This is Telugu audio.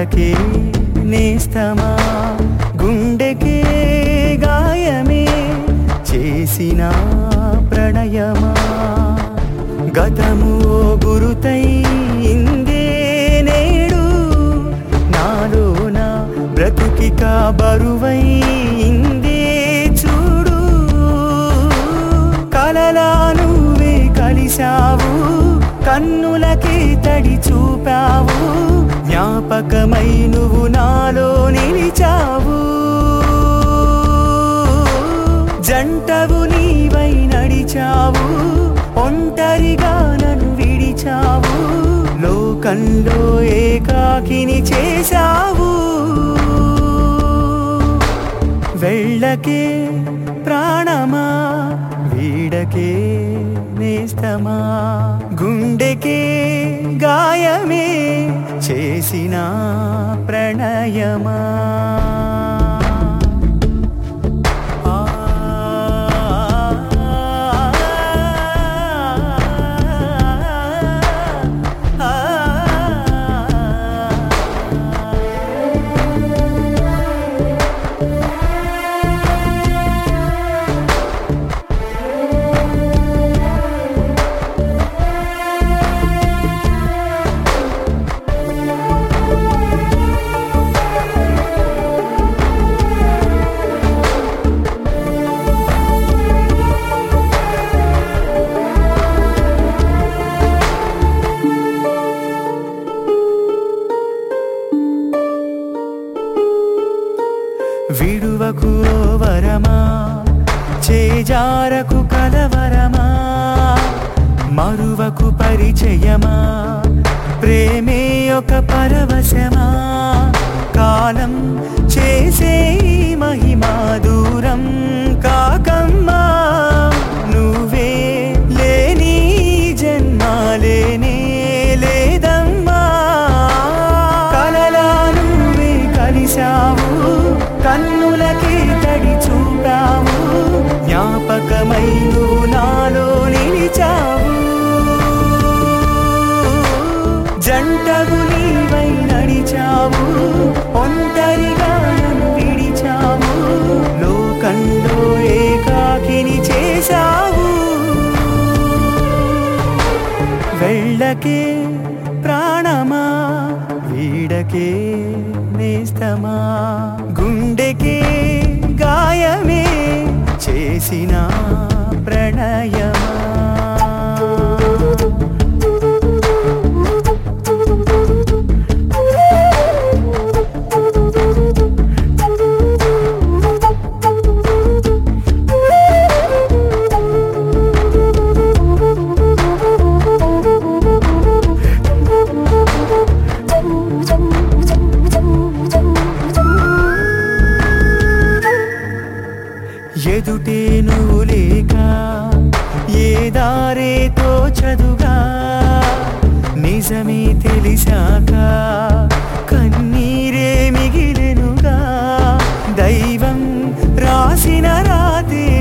వీడకే నేస్తమా గుండెకే గాయమే చేసిన ప్రణయమా గతము ఓ గురుతై ఇందే నేడు నాలోన బ్రతుకిక బరువై ఇందే చూడు కలలా నువ్వే కలిశావు కన్నులకే తడి చూపావు జ్ఞాపకమై నువ్వు నాలో నిలిచావు జంటవు నీవై నడిచావు ఒంటరిగా నన్ను విడిచావు లోకంలో ఏకాకిని చేశావు వెళ్ళకే ప్రాణమా వీడకే నేస్తమా గుండెకే గాయమే చేసిన ప్రణయమా ఆ విడువకు ఓ వరమా చేజారకు కలవరమా మరువకు పరిచయమా ప్రేమే ఒక పరవశమా కాలం చేసే ఈ మహిమా దూరం కాకమ్మా నువ్వే లేని జన్మాలేనే లేదమ్మా కలలా నువ్వే కలిశావు కన్నులకే తడి చూపావు జ్ఞాపకమై నువ్వు నాలో నిలిచావు జంటగు నీవై నడిచావు ఒంటరిగా నన్ను విడిచావు లోకంలో ఏకాకిని చేశావు వెళ్ళకే ప్రాణమా వీడకే నేస్తమా గుండెకే గాయమే చేసిన ప్రణయమా ఎదుటే నువ్వు లేక ఏ దారేతో చదుగా నిజమే తెలిసాక కన్నీరే మిగిలెనుగా దైవం రాసిన రాతే